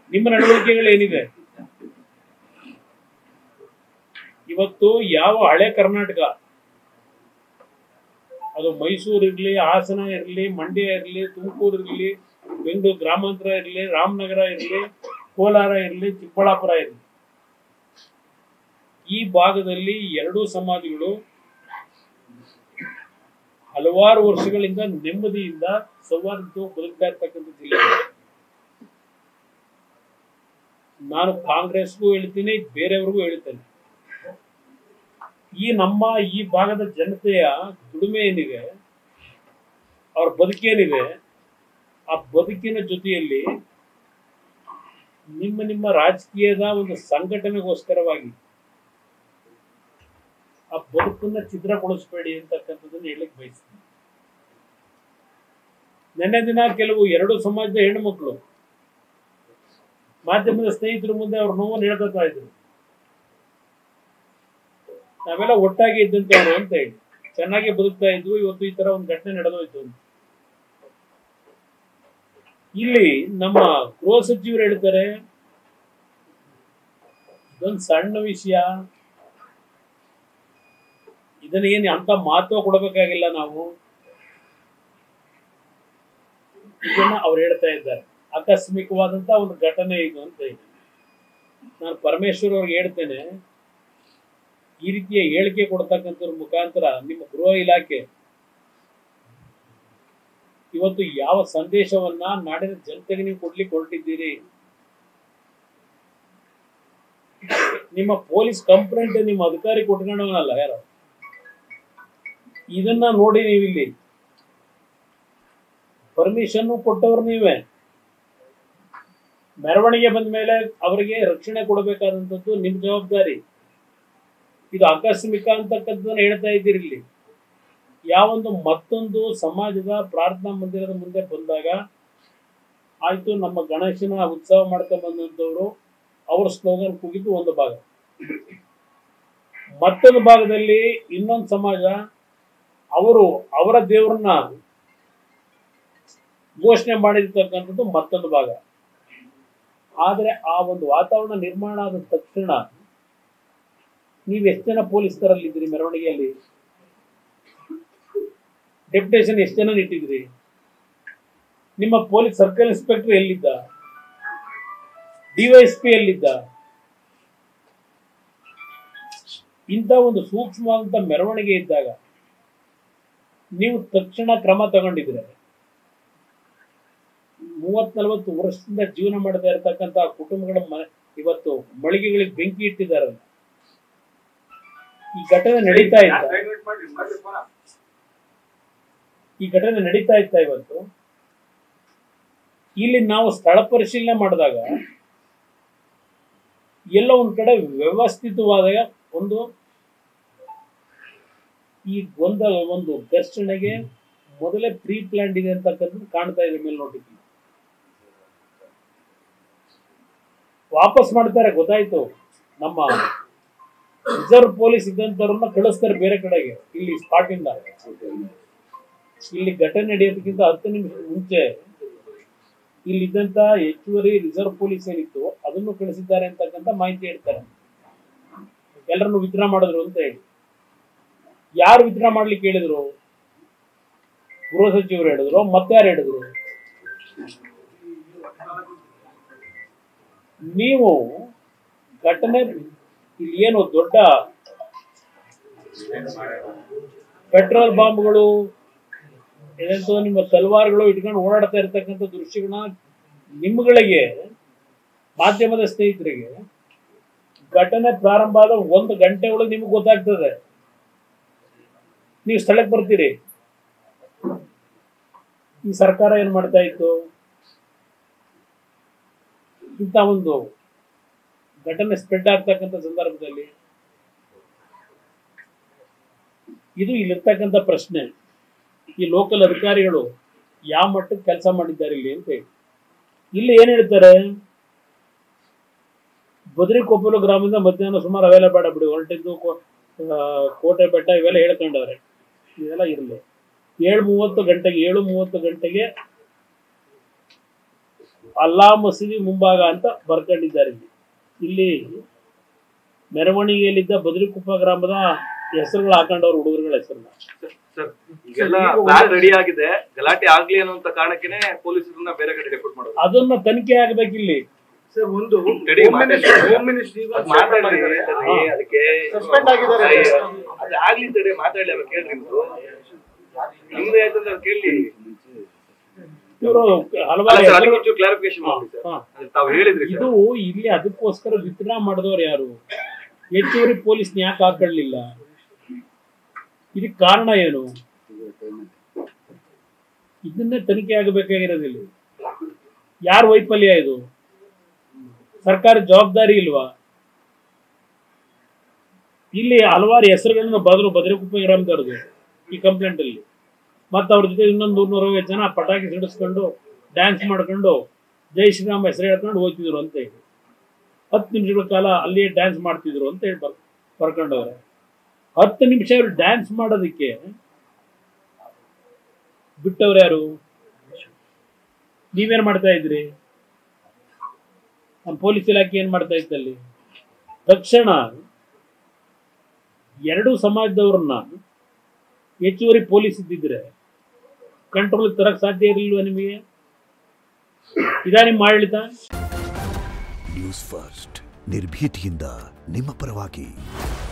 ನಿಮ್ಮ ನಡವಳಿಕೆಗಳು ಏನಿದೆ ಇವತ್ತು ಯಾವ ಹಳೆ ಕರ್ನಾಟಕ ಅದು ಮೈಸೂರು ಇರಲಿ ಹಾಸನ ಇರಲಿ ಮಂಡ್ಯ ಇರಲಿ ತುಮಕೂರು ಇರಲಿ ಬೆಂಗಳೂರು ಗ್ರಾಮಾಂತರ ಇರಲಿ ರಾಮನಗರ ಇರಲಿ ಕೋಲಾರ ಇರಲಿ ಚಿಕ್ಕಬಳ್ಳಾಪುರ ಇರಲಿ ಈ ಭಾಗದಲ್ಲಿ ಎರಡೂ ಸಮಾಜಗಳು ಹಲವಾರು ವರ್ಷಗಳಿಂದ ನೆಮ್ಮದಿಯಿಂದ ಸೌಹಾರ್ದ ಬದುಕ್ತಾ ಇರ್ತಕ್ಕಂಥ ಜಿಲ್ಲೆ ನಾನು ಕಾಂಗ್ರೆಸ್ಗೂ ಹೇಳ್ತೀನಿ ಬೇರೆಯವ್ರಿಗೂ ಹೇಳ್ತೇನೆ ಈ ನಮ್ಮ ಈ ಭಾಗದ ಜನತೆಯ ದುಡಿಮೆ ಏನಿದೆ ಅವ್ರ ಬದುಕೇನಿದೆ ಆ ಬದುಕಿನ ಜೊತೆಯಲ್ಲಿ ನಿಮ್ಮ ನಿಮ್ಮ ರಾಜಕೀಯದ ಒಂದು ಸಂಘಟನೆಗೋಸ್ಕರವಾಗಿ ಆ ಬದುಕನ್ನ ಛಿದ್ರಗೊಳಿಸಬೇಡಿ ಅಂತಕ್ಕಂಥದ್ದನ್ನ ಹೇಳಕ್ ಬಯಸ್ತೀನಿ ನೆನ್ನೆ ದಿನ ಕೆಲವು ಎರಡು ಸಮಾಜದ ಹೆಣ್ಣುಮಕ್ಕಳು ಮಾಧ್ಯಮದ ಸ್ನೇಹಿತರ ಮುಂದೆ ಅವ್ರ ನೋವನ್ನು ಹೇಳ್ಕೊತಾ ಇದ್ರು ನಾವೆಲ್ಲ ಒಟ್ಟಾಗಿ ಇದ್ದಂತವ್ರು ಅಂತ ಹೇಳಿ ಚೆನ್ನಾಗಿ ಬದುಕ್ತಾ ಇದ್ವು ಇವತ್ತು ಈ ತರ ಒಂದು ಘಟನೆ ನಡೆದೋಯ್ತು ಅಂತ ಇಲ್ಲಿ ನಮ್ಮ ಗೃಹ ಸಚಿವರು ಹೇಳ್ತಾರೆ ಇದೊಂದು ಸಣ್ಣ ವಿಷಯ ಇದನ್ನ ಏನು ಅಂತ ಮಹತ್ವ ಕೊಡಬೇಕಾಗಿಲ್ಲ ನಾವು ಇದನ್ನ ಅವ್ರು ಹೇಳ್ತಾ ಇದ್ದಾರೆ ಆಕಸ್ಮಿಕವಾದಂತ ಒಂದು ಘಟನೆ ಇದು ಅಂತ ಹೇಳಿ ನಾನು ಪರಮೇಶ್ವರ್ ಅವ್ರಿಗೆ ಹೇಳ್ತೇನೆ ಈ ರೀತಿಯ ಹೇಳಿಕೆ ಕೊಡ್ತಕ್ಕಂಥವ್ರ ಮುಖಾಂತರ ನಿಮ್ಮ ಗೃಹ ಇಲಾಖೆ ಇವತ್ತು ಯಾವ ಸಂದೇಶವನ್ನ ನಾಡಿನ ಜನತೆಗೆ ನೀವು ಕೊಡ್ಲಿಕ್ಕೆ ಹೊರಟಿದ್ದೀರಿ ನಿಮ್ಮ ಪೊಲೀಸ್ ಕಂಪ್ಲೇಂಟ್ ನಿಮ್ಮ ಅಧಿಕಾರಿ ಕೊಟ್ಕೊಂಡವನಲ್ಲ ಯಾರು ಇದನ್ನ ನೋಡಿ ನೀವಿಲ್ಲಿ ಪರ್ಮಿಷನ್ ಕೊಟ್ಟವ್ರು ನೀವೇ ಮೆರವಣಿಗೆ ಬಂದ ಮೇಲೆ ಅವರಿಗೆ ರಕ್ಷಣೆ ಕೊಡಬೇಕಾದಂಥದ್ದು ನಿಮ್ ಜವಾಬ್ದಾರಿ ಇದು ಆಕಸ್ಮಿಕ ಅಂತಕ್ಕಂಥದ್ದನ್ನ ಹೇಳ್ತಾ ಇದ್ದೀರಿ ಇಲ್ಲಿ ಯಾವೊಂದು ಮತ್ತೊಂದು ಸಮಾಜದ ಪ್ರಾರ್ಥನಾ ಮಂದಿರದ ಮುಂದೆ ಬಂದಾಗ ಆಯ್ತು ನಮ್ಮ ಗಣೇಶನ ಉತ್ಸವ ಮಾಡ್ಕೊಂಡ್ ಬಂದಂಥವ್ರು ಅವ್ರ ಸ್ಲೋಗನ್ ಕೂಗಿದ್ದು ಒಂದು ಭಾಗ ಮತ್ತೊಂದು ಭಾಗದಲ್ಲಿ ಇನ್ನೊಂದು ಸಮಾಜ ಅವರು ಅವರ ದೇವ್ರನ್ನ ಘೋಷಣೆ ಮಾಡಿರ್ತಕ್ಕಂಥದ್ದು ಮತ್ತೊಂದು ಭಾಗ ಆದ್ರೆ ಆ ಒಂದು ವಾತಾವರಣ ನಿರ್ಮಾಣ ಆದ ತಕ್ಷಣ ನೀವು ಎಷ್ಟು ಜನ ಪೊಲೀಸರಲ್ಲಿದ್ದೀರಿ ಮೆರವಣಿಗೆಯಲ್ಲಿ ಡೆಪ್ಯುಟೇಷನ್ ಎಷ್ಟು ಜನ ಇಟ್ಟಿದ್ರಿ ನಿಮ್ಮ ಪೊಲೀಸ್ ಸರ್ಕಲ್ ಇನ್ಸ್ಪೆಕ್ಟರ್ ಎಲ್ಲಿದ್ದ ಡಿವೈಎಸ್ಪಿ ಎಲ್ಲಿದ್ದ ಇಂಥ ಒಂದು ಸೂಕ್ಷ್ಮವಾದಂತ ಮೆರವಣಿಗೆ ಇದ್ದಾಗ ನೀವು ತಕ್ಷಣ ಕ್ರಮ ತಗೊಂಡಿದ್ರೆ ಮೂವತ್ ನಲವತ್ತು ವರ್ಷದಿಂದ ಜೀವನ ಮಾಡ್ತಾ ಇರತಕ್ಕಂತ ಕುಟುಂಬಗಳ ಮ- ಇವತ್ತು ಮಳಿಗೆಗಳಿಗೆ ಬೆಂಕಿ ಇಟ್ಟಿದ್ದಾರಲ್ಲ ಈ ಘಟನೆ ನಡೀತಾ ಇತ್ತ ಈ ಘಟನೆ ನಡೀತಾ ಇತ್ತ ಇವತ್ತು ಇಲ್ಲಿ ನಾವು ಸ್ಥಳ ಪರಿಶೀಲನೆ ಮಾಡಿದಾಗ ಎಲ್ಲ ಒಂದ್ ಕಡೆ ವ್ಯವಸ್ಥಿತವಾದ ಒಂದು ಈ ಗೊಂದ ಒಂದು ಘರ್ಷಣೆಗೆ ಮೊದಲೇ ಪ್ರೀ ಪ್ಲಾನ್ಡ್ ಇದೆ ಅಂತಕ್ಕಂಥದ್ದು ಕಾಣ್ತಾ ಇದೆ ಮೇಲ್ನೋಟಕ್ಕೆ ವಾಪಸ್ ಮಾಡ್ತಾರೆ ಗೊತ್ತಾಯ್ತು ನಮ್ಮ ರಿಸರ್ವ್ ಪೊಲೀಸ್ ಇದ್ದಂತವ್ರನ್ನ ಕಳಿಸ್ತಾರೆ ಬೇರೆ ಕಡೆಗೆ ಇಲ್ಲಿ ಸ್ಪಾಟ್ ಇಂದ ಇಲ್ಲಿ ಘಟನೆ ನಡೆಯೋದಕ್ಕಿಂತ ಹತ್ತು ನಿಮಿಷ ಮುಂಚೆ ಇಲ್ಲಿದ್ದಂತ ಹೆಚ್ಚುವರಿ ರಿಸರ್ವ್ ಪೊಲೀಸ್ ಏನಿತ್ತು ಅದನ್ನು ಕಳಿಸಿದ್ದಾರೆ ಅಂತಕ್ಕಂಥ ಮಾಹಿತಿ ಹೇಳ್ತಾರೆ ಎಲ್ಲರನ್ನು ವಿತ್ಡ್ರಾ ಮಾಡಿದ್ರು ಅಂತ ಹೇಳಿ ಯಾರು ವಿತ್ಡ್ರಾ ಮಾಡ್ಲಿಕ್ಕೆ ಹೇಳಿದ್ರು ಗೃಹ ಸಚಿವರು ಹೇಳಿದ್ರು ಮತ್ತಾರು ಹೇಳಿದ್ರು ನೀವು ಘಟನೆ ಇಲ್ಲಿ ಏನು ದೊಡ್ಡ ಪೆಟ್ರೋಲ್ ಬಾಂಬ್ಗಳು ಏನಂತ ನಿಮ್ಮ ತಲವಾರುಗಳು ಇಟ್ಕೊಂಡು ಓಡಾಡ್ತಾ ಇರ್ತಕ್ಕಂಥ ದೃಶ್ಯಗಳನ್ನ ನಿಮ್ಗಳಿಗೆ ಮಾಧ್ಯಮದ ಸ್ನೇಹಿತರಿಗೆ ಘಟನೆ ಪ್ರಾರಂಭ ಆದ ಒಂದು ಗಂಟೆ ಒಳಗೆ ನಿಮ್ಗೆ ಗೊತ್ತಾಗ್ತದೆ ನೀವು ಸ್ಥಳಕ್ಕೆ ಬರ್ತೀರಿ ಈ ಸರ್ಕಾರ ಏನ್ ಮಾಡ್ತಾ ಇತ್ತು ಇಂಥ ಒಂದು ಘಟನೆ ಸ್ಪ್ರೆಡ್ ಆಗ್ತಕ್ಕಂಥ ಸಂದರ್ಭದಲ್ಲಿ ಇದು ಇಲ್ಲಿರ್ತಕ್ಕಂಥ ಪ್ರಶ್ನೆ ಈ ಲೋಕಲ್ ಅಧಿಕಾರಿಗಳು ಯಾವ ಮಟ್ಟಕ್ಕೆ ಕೆಲಸ ಮಾಡಿದ್ದಾರೆ ಇಲ್ಲಿ ಅಂತ ಹೇಳಿ ಇಲ್ಲಿ ಏನ್ ಹೇಳ್ತಾರೆ ಬದ್ರಿಕೊಪ್ಪಲು ಗ್ರಾಮದಿಂದ ಮಧ್ಯಾಹ್ನ ಸುಮಾರು ಅವೆಲ್ಲ ಬೇಡ ಬಿಡಿ ಹೊರಟಿದ್ದು ಕೋ- ಆ, ಕೋಟೆ ಬೆಟ್ಟ ಇವೆಲ್ಲ ಹೇಳ್ಕೊಂಡವ್ರೆ ಇವೆಲ್ಲ ಇರಲಿ ಏಳು ಮೂವತ್ತು ಗಂಟೆಗೆ ಏಳು ಮೂವತ್ತು ಗಂಟೆಗೆ ಅಲ್ಲಾ ಮಸೀದಿ ಮುಂಭಾಗ ಅಂತ ಬರ್ಕೊಂಡಿದ್ದಾರೆ ಇಲ್ಲಿ ಇಲ್ಲಿ ಮೆರವಣಿಗೆಯಲ್ಲಿದ್ದ ಬದರಿಕುಪ್ಪ ಗ್ರಾಮದ ಹೆಸರುಗಳು ಹಾಕೊಂಡವ್ರು ಹುಡುಗರುಗಳ ಹೆಸರನ್ನ ಸರ್ ಈಗೆಲ್ಲ ಪ್ಲಾನ್ ರೆಡಿ ಆಗಿದೆ ಗಲಾಟೆ ಆಗ್ಲಿ ಅನ್ನುವಂತ ಕಾರಣಕ್ಕೆ ಪೊಲೀಸರನ್ನ ಬೇರೆ ಕಡೆ ಡೆಪ್ಯೂಟ್ ಮಾಡೋದು ಅದನ್ನ ತನಿಖೆ ಆಗ್ಬೇಕಿಲ್ಲಿ ಸರ್ ಒಂದು Ready ಹೋಮ್ ಮಾತಾಡಿ. ಮಿನಿಸ್ಟ್ರಿ ಹೋಮ್ ಮಿನಿಸ್ಟ್ರಿ ಅದ್ ಮಾತಾಡ್ಲಿ ತಡಿ, ಅದಕ್ಕೆ Suspend ಆಗಿದ್ದಾರೆ. ಅದು ಆಗ್ಲಿ ತಡೆ ಮಾತಾಡ್ಲಿ ಅವ್ರು ಕೇಳ್ರಿ ನಿಮ್ದು ನಿಮ್ದು ಯಾಕಂದ್ರೆ ಅವ್ರು ಕೇಳಿ ಇವರು ಅಲ್ಲ ಹಲವಾರು ಸರ್ ಅದಕ್ಕೆ ಹೆಸರು- ಒಂಚೂರು ಕ್ಲಾರಿಫಿಕೇಶನ್ ಮಾಡಿ ಸರ್ ಹಾ. ಅದು ತಾವು ಹೇಳಿದ್ರಿ ಇದು ಸರ್ ಇಲ್ಲಿ ಅದಕ್ಕೋಸ್ಕರ ವಿತ್ಡ್ರಾ ಮಾಡಿದವ್ರು ಯಾರು ಹೆಚ್ಚುವರಿ ಪೊಲೀಸ್ ಯಾಕೆ ಹಾಕೊಳ್ಳಿಲ್ಲ ಇದಕ್ಕೆ ಕಾರಣ ಏನು ಇದನ್ನೇ ತನಿಖೆ ಆಗಬೇಕಾಗಿರೋದಿಲ್ಲ ಯಾರ ವೈಫಲ್ಯ ಇದು ಸರ್ಕಾರ ಜವಾಬ್ದಾರಿ ಇಲ್ವಾ ಇಲ್ಲಿ ಹಲವಾರು ಹೆಸರುಗಳನ್ನ ಬದ್ರು ಬದ್ರಿಕುಪ್ಪ ಗ್ರಾಮದವ್ರದ್ದು ಈ ಕಂಪ್ಲೇಂಟ್ ಅಲ್ಲಿ ಮತ್ತೆ ಅವ್ರ ಜೊತೆ ಇನ್ನೊಂದು ನೂರೈವತ್ತು ಜನ ಪಟಾಕಿ ಸಿಡಿಸ್ಕೊಂಡು ಡ್ಯಾನ್ಸ್ ಮಾಡ್ಕೊಂಡು ಜೈ ಶ್ರೀರಾಮ್ ಹೆಸರು ಹೇಳ್ಕೊಂಡು ಹೋಗ್ತಿದ್ರು ಅಂತ ಹೇಳಿ ಹತ್ತು ನಿಮಿಷಗಳ ಕಾಲ ಅಲ್ಲಿಯೇ ಡ್ಯಾನ್ಸ್ ಮಾಡ್ತಿದ್ರು ಅಂತ ಹೇಳಿ ಬರ್ ಬರ್ಕೊಂಡವ್ರೆ ಹತ್ತು ನಿಮಿಷ ಅವ್ರು ಡ್ಯಾನ್ಸ್ ಮಾಡೋದಕ್ಕೆ ಬಿಟ್ಟವ್ರು ಯಾರು ನೀವೇನ್ ಮಾಡ್ತಾ ಇದ್ರಿ ನಮ್ಮ ಪೊಲೀಸ್ ಇಲಾಖೆ ಏನ್ ಮಾಡ್ತಾ ಇತ್ತಲ್ಲಿ ತಕ್ಷಣ ಎರಡು ಸಮಾಜದವ್ರನ್ನ ಹೆಚ್ಚುವರಿ ಪೊಲೀಸ್ ಇದ್ದಿದ್ರೆ ಕಂಟ್ರೋಲ್ ತರಕ್ ಸಾಧ್ಯ ಇರಲಿಲ್ವಾ ನಿಮಗೆ ಇದಾ ನಿಮ್ಮ ಆಡಳಿತ ನ್ಯೂಸ್ ಫಸ್ಟ್ ನಿರ್ಭೀತಿಯಿಂದ ನಿಮ್ಮ ಪರವಾಗಿ